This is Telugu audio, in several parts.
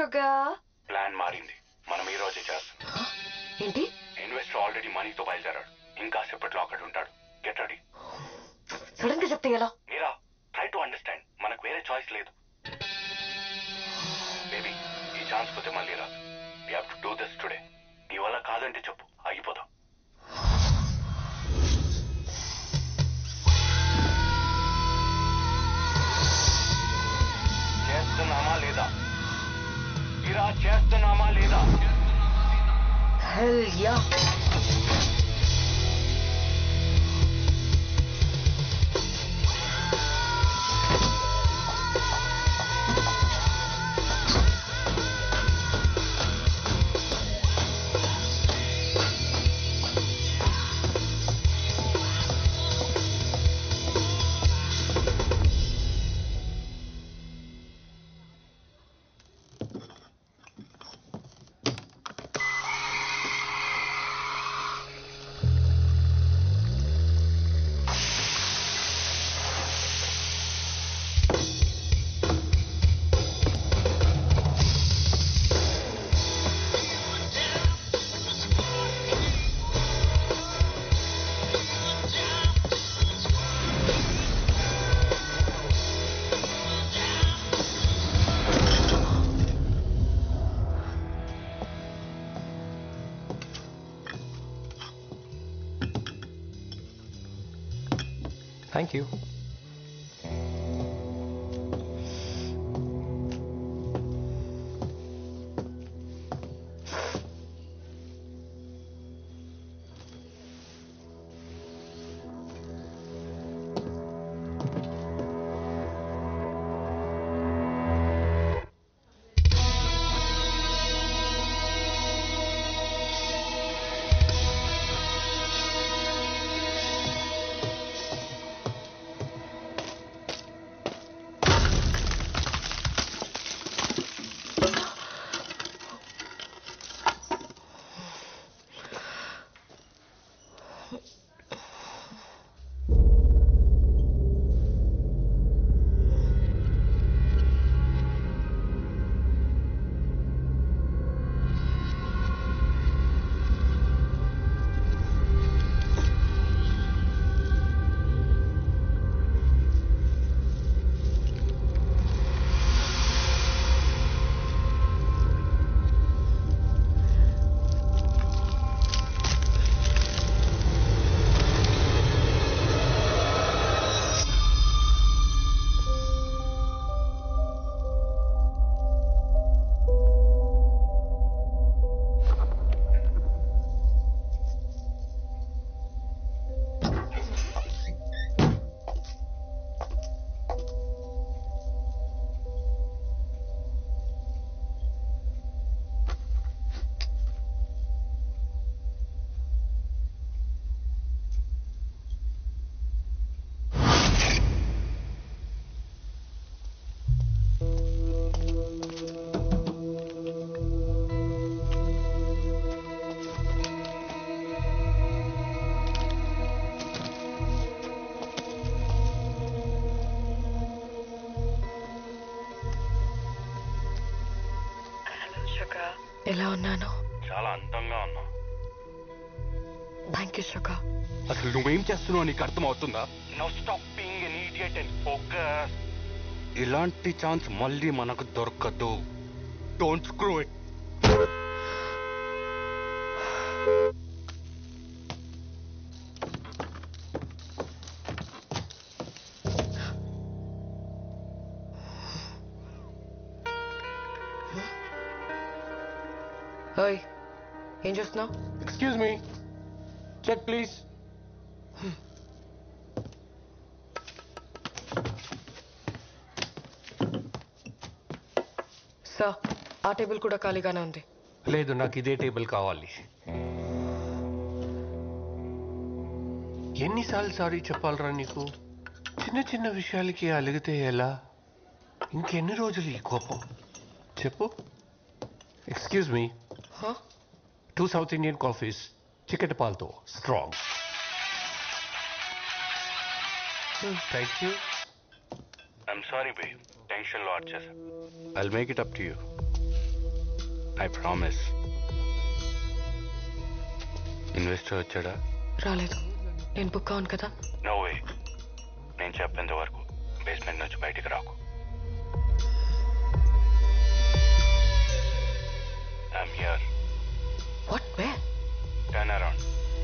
షుగర్ ప్లాన్ మారింది మనం ఈ రోజే చేస్తాం ఏంటి ఇన్వెస్టర్ ఆల్రెడీ మనీతో బయలుదేరాడు ఇంకా సేపట్లో అక్కడ ఉంటాడు గెట్ రెడీ సడన్ గా చెప్తే ఎలా మీరా ట్రై టు అండర్స్టాండ్ మనకు వేరే చాయిస్ లేదు బేబీ ఈ ఛాన్స్ పోతే మళ్ళీ రాదు we have to do this today నీ వల్ల కాదంటే చెప్పు ఆగిపోదాం చేస్తున్నామా లేదా మీరా చేస్తున్నామా లేదా హెల్ యా థ్యాంక్ యూ ఎలా ఉన్నాను చాలా అందంగా ఉన్నావు థ్యాంక్ యూ షుగర్ అసలు నువ్వేం చేస్తున్నావు నీకు అర్థమవుతుందా no stop being an idiot and focus ఇలాంటి ఛాన్స్ మళ్ళీ మనకు దొరకదు డోంట్ స్క్రూ ఇట్ ఓయ్ ఏం చూస్తున్నావు excuse me check please sir ఆ టేబుల్ కూడా ఖాళీగానే ఉంది లేదు నాకు ఇదే టేబుల్ కావాలి ఎన్నిసార్లు సారీ చెప్పాలరా నీకు చిన్న చిన్న విషయాలకి అలిగితే ఎలా ఇంకెన్ని రోజులు ఈ కోపం చెప్పు ఎక్స్క్యూజ్ మీ హా? టూ సౌత్ ఇండియన్ కాఫీస్ చికెట్ పాల్తో strong thank you I'm sorry bae tension లో వచ్చేసా I make it up to you I promise investor వచ్చాడా రాలేదు నేను బుక్ అవును కదా నో వే నేను చెప్పేంత వరకు బేస్మెంట్ నుంచి బయటికి రాకు I'm here what way turn around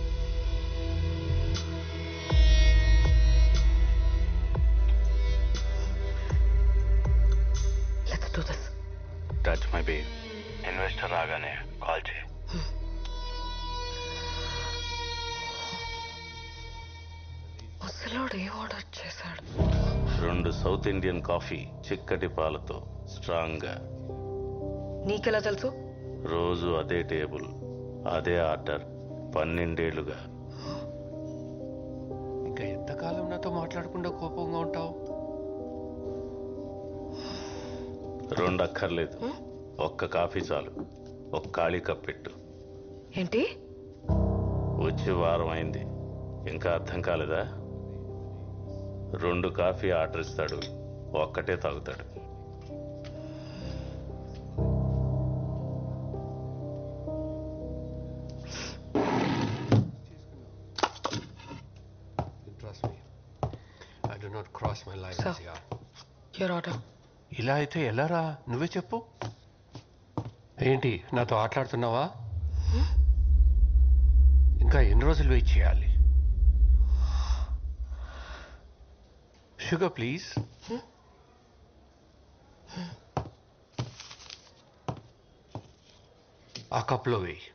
let's do this touch my బీ ఇన్వెస్టర్ రాగానే కాల్ చేయి ముసలోడు ఏం ఆర్డర్ చేశాడు రెండు సౌత్ ఇండియన్ కాఫీ చిక్కటి పాలతో స్ట్రాంగ్గా నీకెలా తెలుసు రోజు అదే టేబుల్ అదే ఆర్డర్ పన్నెండేళ్లుగా ఇంకా ఎంతకాలం నాతో మాట్లాడకుండా కోపంగా ఉంటావు రెండు అక్కర్లేదు ఒక్క కాఫీ చాలు ఒక ఖాళీ కప్ పెట్టు ఏంటి వచ్చి వారం అయింది ఇంకా అర్థం కాలేదా రెండు కాఫీ ఆర్డర్ ఇస్తాడు ఒక్కటే తాగుతాడు Trust me. I do not cross my lines, Sir. yeah. Your order ఇలా అయితే ఎలారా నువ్వే చెప్పు ఏంటి నాతో ఆటలాడుతున్నావా ఇంకా ఎన్ని రోజులు వెయిట్ చేయాలి షుగర్ ప్లీజ్ ఆ కప్లో వేయి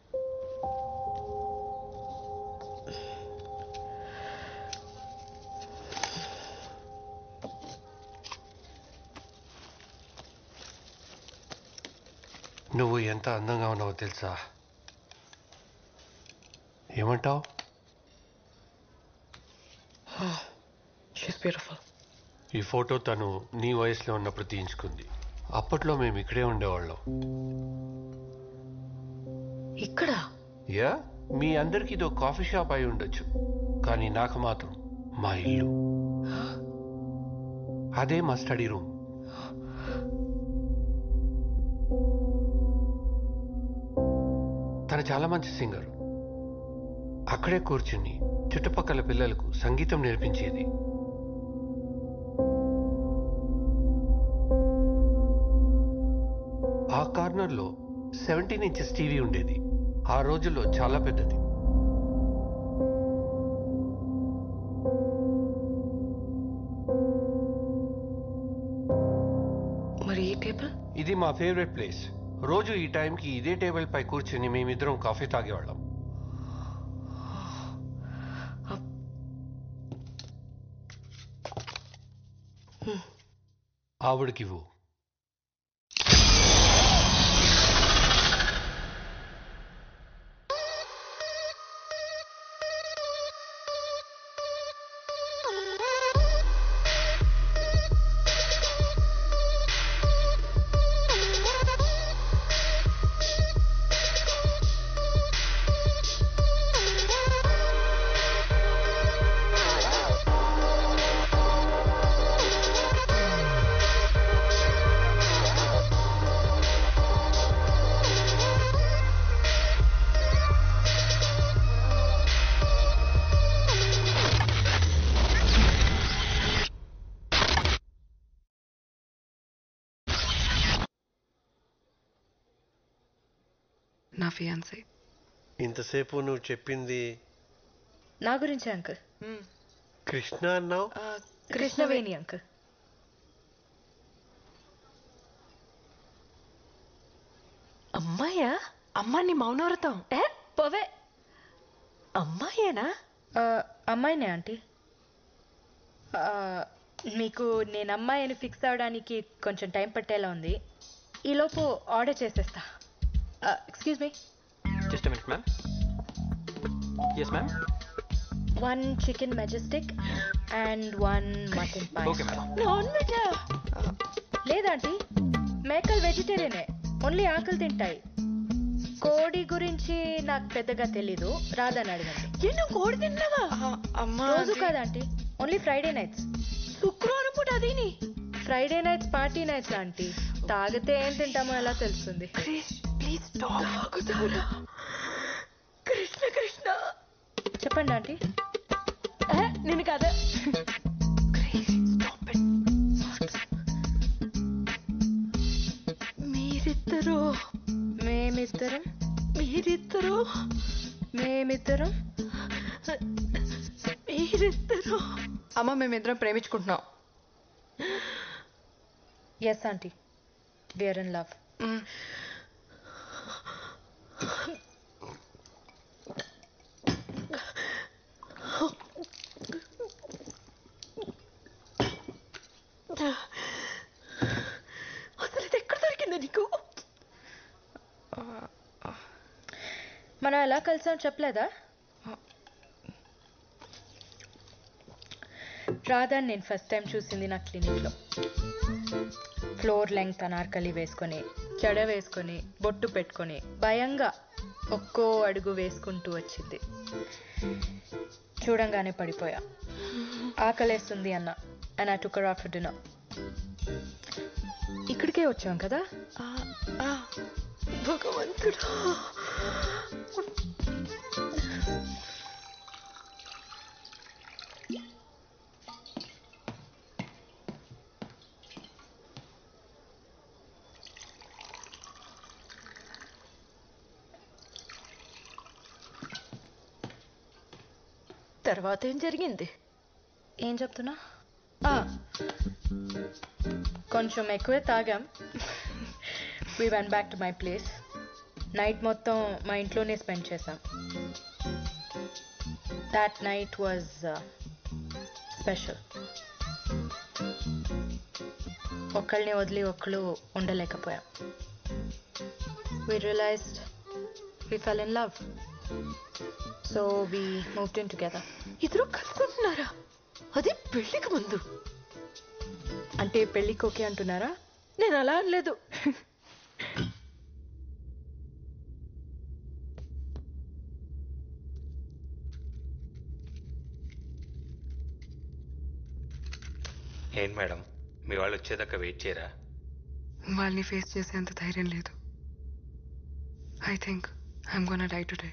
నువ్వు ఎంత అందంగా ఉన్నావో తెలుసా ఏమంటావు షీస్ బ్యూటిఫుల్ ఈ ఫోటో తను నీ వయసులో ఉన్నప్పుడు తీయించుకుంది అప్పట్లో మేము ఇక్కడే ఉండేవాళ్ళం ఇక్కడ యా మీ అందరికి ఇదో కాఫీ షాప్ అయి ఉండొచ్చు కానీ నాకు మాత్రం మా ఇల్లు అదే మా స్టడీ రూమ్ తను చాలా మంచి సింగర్ అక్కడే కూర్చుని చుట్టుపక్కల పిల్లలకు సంగీతం నేర్పించేది ఆ కార్నర్లో సెవెంటీన్ ఇంచెస్ టీవీ ఉండేది ఆ రోజుల్లో చాలా పెద్దది మరి ఈ టేబుల్ ఇది మా ఫేవరెట్ ప్లేస్ రోజు ఈ టైంకి ఇదే టేబుల్ పై కూర్చుని మేమిద్దరం కాఫీ తాగేవాళ్ళం ఆవిడకివ్వు నా ఫియాన్సీ ఇంతసేపు నువ్వు చెప్పింది నా గురించి అంకుల్ కృష్ణ అన్నావు కృష్ణవేణి అంకుల్ అమ్మాయా అమ్మా నీ మౌనవ్రతం ఏ పోవే అమ్మాయేనా ఆ, అమ్మాయినే ఆంటీ ఆ, మీకు నేను అమ్మాయి అని ఫిక్స్ అవడానికి కొంచెం టైం పట్టేలా ఉంది ఈలోపు ఆర్డర్ చేసేస్తా excuse me Just a minute, ma'am. Yes, ma'am. One chicken majestic and one mutton pie Okay, ma'am. Non వెజా లేదంటీ మేకలు వెజిటేరియనే ఓన్లీ ఆకలి తింటాయి కోడి గురించి నాకు పెద్దగా తెలీదు రాదని అడగండి ఏ నువ్వు కోడి తిన్నావా అమ్మా రోజు కాదంటీ ఓన్లీ ఫ్రైడే నైట్స్ శుక్రవారం పూట అదిని Friday nights party nights aunty తాగితే ఏం తింటామో ఎలా తెలుస్తుంది ప్లీజ్ తాగుతారా కృష్ణ కృష్ణ చెప్పండి ఆంటీ ఏ, నేను కదా మీరిద్దరు మేమిద్దరం మీరిద్దరు మేమిద్దరం మీరిద్దరు అమ్మ మేమిద్దరం ప్రేమించుకుంటున్నాం yes aunty we are in love hmm, అసలు ఇది ఎక్కడ దొరికిందా నీకు మనం ఎలా కలిసాం చెప్పలేదా రాధా నేను ఫస్ట్ టైం చూసింది నా క్లినిక్లో ఫ్లోర్ లెంగ్త్ అనార్కలి వేసుకొని జడ వేసుకొని బొట్టు పెట్టుకొని భయంగా ఒక్కో అడుగు వేసుకుంటూ వచ్చింది చూడంగానే పడిపోయా ఆకలేస్తుంది అన్న and I took her off dinner ఇక్కడికే వచ్చాం కదా ఆ, ఆ, భగవంతుడా తర్వాత ఏం జరిగింది ఏం చెప్తున్నా ఆ, కొంచెం ఎక్కువే తాగాం we went back to my place night మొత్తం మా ఇంట్లోనే స్పెండ్ చేసాం దాట్ నైట్ వాజ్ స్పెషల్ ఒకళ్ళని వదిలి ఒకళ్ళు ఉండలేకపోయాం we realised we fell in love so we moved in together ఇద్దరు కలుసుకుంటున్నారా అది పెళ్లికి ముందు అంటే పెళ్ళికి ఓకే అంటున్నారా నేను అలా అనలేదు ఏంటి మేడం మీ వాళ్ళు వచ్చేదాకా వెయిట్ చేయరా వాళ్ళని ఫేస్ చేసేంత ధైర్యం లేదు I think I'm gonna die today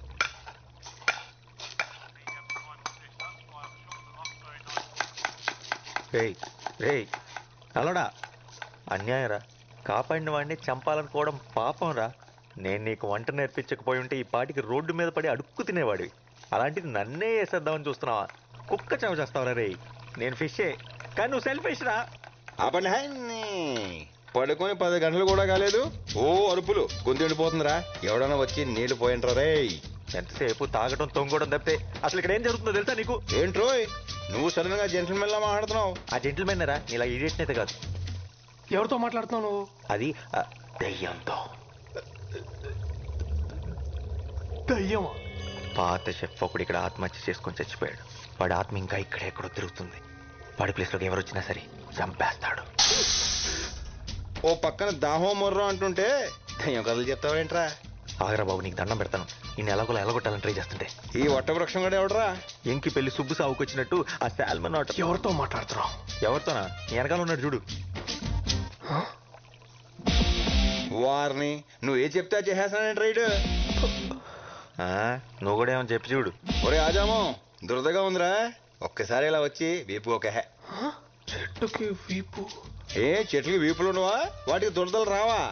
రేయ్ రేయ్ అలడా అన్యాయరా కాపాడిన వాడిని చంపాలనుకోవడం పాపం రా నేను నీకు వంట నేర్పించకపోయి ఉంటే ఈ పాటికి రోడ్డు మీద పడి అడుక్కు తినేవాడివి అలాంటిది నన్నే వేసేద్దామని చూస్తున్నావా కుక్క చవ చేస్తావురా రేయ్ నేను ఫిషే కానీ నువ్వు సెల్ఫిష్ రా అప్పటి హాయన్ని పడుకొని పది గంటలు కూడా కాలేదు ఓ అరుపులు గొంతు ఎండిపోతుందిరా ఎవడన్నా వచ్చి నీళ్లు పోయింట్రా రేయ్ ఎంతసేపు తాగడం తొంగడం తప్పితే అసలు ఇక్కడ ఏం జరుగుతుందో తెలుసా నీకు ఏంట్రోయ్ నువ్వు సడన్ గా జెంటల్మెన్ లా మాట్లాడుతున్నావు ఆ జెంటిల్మెన్ రా నీలా ఇడియట్ అయితే కాదు ఎవరితో మాట్లాడుతున్నావు నువ్వు అది ఆ, దెయ్యంతో దయ్యమా పాత షెఫ్ ఒకడు ఇక్కడ ఆత్మహత్య చేసుకొని చచ్చిపోయాడు వాడి ఆత్మ ఇంకా ఇక్కడ ఎక్కడో తిరుగుతుంది వాడి ప్లేస్లోకి ఎవరు వచ్చినా సరే చంపేస్తాడు ఓ పక్కన దాహో మొర్రో అంటుంటే దయ్యం కథలు చెప్తావేంట్రా ఆగరా బాబు నీకు దండం పెడతాను ఈ నెలకొల ఎలగొట్టాలని ట్రై చేస్తుంటే ఈ వట్ట వృక్షం కూడా ఎవడరా ఎంకి పెళ్లి సుబ్బు సాగుకొచ్చినట్టు ఆ శాల్మన్ ఆట ఎవరితో మాట్లాడుతున్నావు ఎవరితోనా నీ వెనకాల ఉన్నాడు చూడు వారిని నువ్వు ఏ చెప్తే అది చేసేస్తానంటే రైడ్ ఆ, నువ్వు కూడా ఏమని చెప్పి చూడు ఒరే ఆజామో దురదగా ఉందిరా ఒక్కసారి ఇలా వచ్చి వీపు ఒక హే చెట్టుకి వీపు ఏ చెట్లకి వీపులు ఉండవా వాటికి దురదలు రావా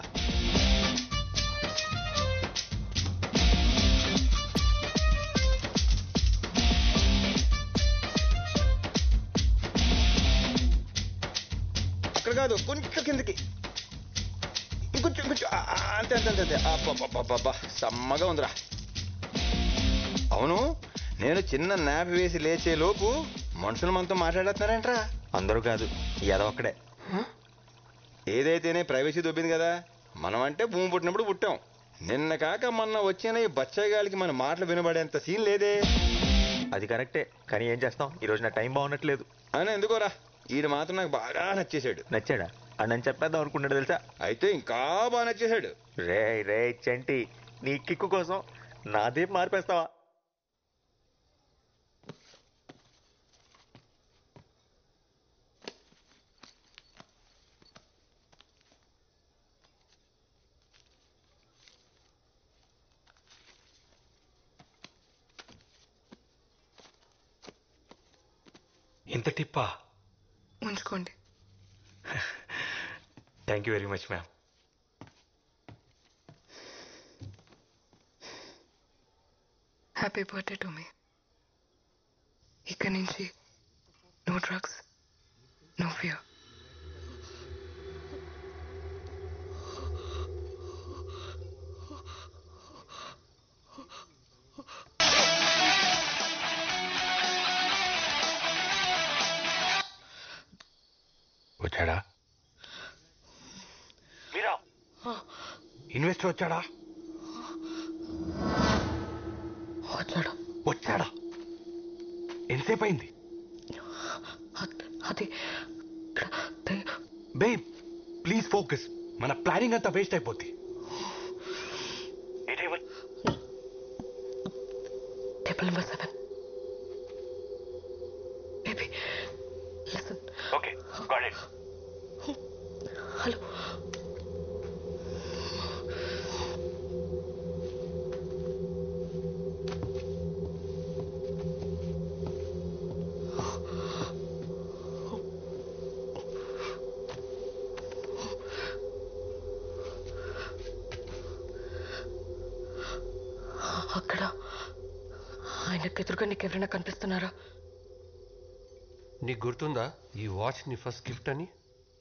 అక్కడ కాదు కొంచెం కిందకి ఇంకొంచెం ఇంకొంచెం ఆ, ఆ, అంతే అంతే అంతే అంతే అబ్బబ్బబ్బబ్బబ్బా, సమ్మగా ఉందిరా అవును నేను చిన్న నాప్ వేసి లేచే లోపు మనుషులు మనతో మాట్లాడేస్తున్నారంట్రా అందరూ కాదు ఏదో ఒక్కడే ఏదైతేనే ప్రైవసీ దొబ్బింది కదా మనం అంటే భూమి పుట్టినప్పుడు పుట్టాం నిన్న కాక మొన్న వచ్చిన ఈ బచ్చగాలికి మన మాటలు వినబడేంత సీన్ లేదే అది కరెక్టే కానీ ఏం చేస్తాం ఈ రోజు నా టైం బాగున్నట్లేదు అని ఎందుకోరా ఈడు మాత్రం నాకు బాగా నచ్చేశాడు నచ్చాడా అని నేను చెప్పేద్దాం అనుకున్నాడు తెలుసా అయితే ఇంకా బాగా నచ్చేశాడు రే రే చంటి నీ కిక్కు కోసం నాదే మార్పేస్తావా ఇంత టిప్పా ఉంచుకోండి thank you very much ma'am happy birthday to me ఇక్కడి నుంచి నో డ్రగ్స్ నో ఫియర్ వచ్చాడా మీరా ఇన్వెస్టర్ వచ్చాడా వచ్చాడు వచ్చాడా ఎంతసేపు అయింది అది బేబ్ ప్లీజ్ ఫోకస్ మన ప్లానింగ్ అంతా వేస్ట్ అయిపోద్ది table number seven baby listen okay hello అక్కడ ఆయనకు ఎదురుగా నీకు ఎవరైనా కనిపిస్తున్నారా నీకు గుర్తుందా ఈ వాచ్ నీ ఫస్ట్ గిఫ్ట్ అని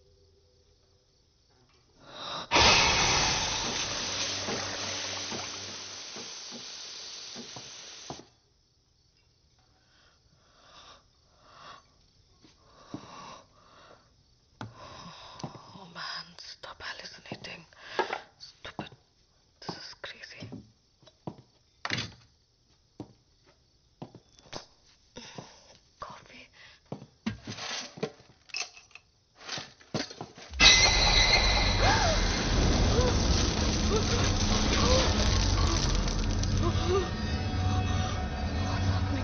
Oh man, stop hallucinating. Stupid. This is crazy. Coffee. What's happening?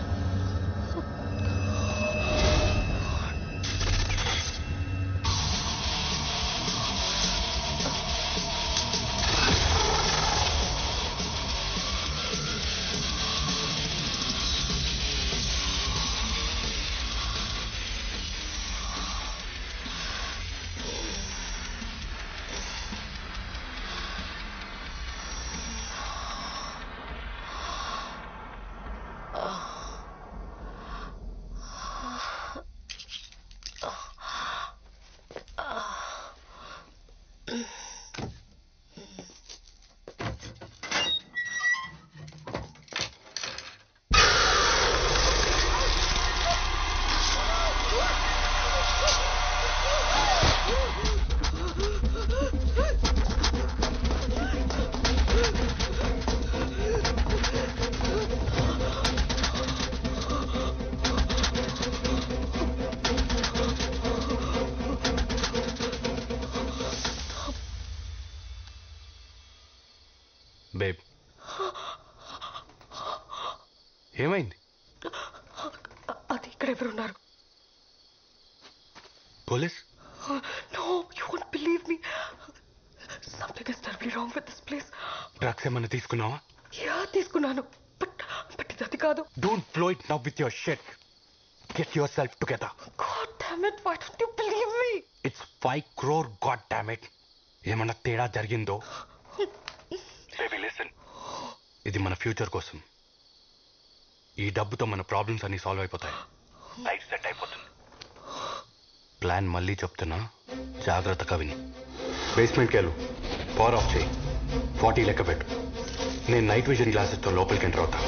Babe ఏమైంది అది ఇక్కడ ఎవరున్నారు police no you won't believe me something is terribly wrong with this place drugs ఏమన్నా తీసుకున్నావా యా తీసుకున్నాను బట్ బట్ ఇది అది కాదు don't flow it now with your shit get yourself together god damn it why don't you believe me it's five crore god damn it ఏమన్నా తేడా జరిగిందో బేబీ లిసన్ ఇది మన ఫ్యూచర్ కోసం ఈ డబ్బుతో మన ప్రాబ్లమ్స్ అన్ని సాల్వ్ అయిపోతాయి లైఫ్ సెట్ అయిపోతుంది ప్లాన్ మళ్ళీ చెప్తున్నా జాగ్రత్తగా విని బేస్మెంట్కి వెళ్ళు పవర్ ఆఫ్ చేయి ఫార్టీ లెక్క పెట్టు నేను నైట్ విజన్ గ్లాసెస్తో లోపలికి ఎంటర్ అవుతా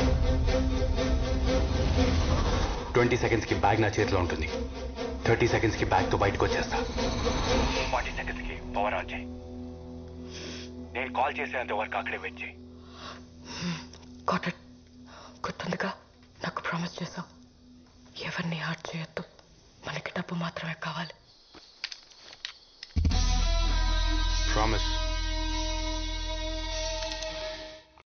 ట్వంటీ సెకండ్స్కి బ్యాగ్ నా చేతిలో ఉంటుంది థర్టీ సెకండ్స్కి బ్యాగ్తో బయటకు వచ్చేస్తా ఫార్టీ సెకండ్స్కి పవర్ ఆన్ చేయి నేను కాల్ చేసేంత వరకు అక్కడే వెయిట్ చేయి గాట్ ఇట్ గుర్తుందిగా నాకు ప్రామిస్ చేసావు ఎవరిని హార్ట్ చేయొద్దు మనకి డబ్బు మాత్రమే కావాలి ప్రామిస్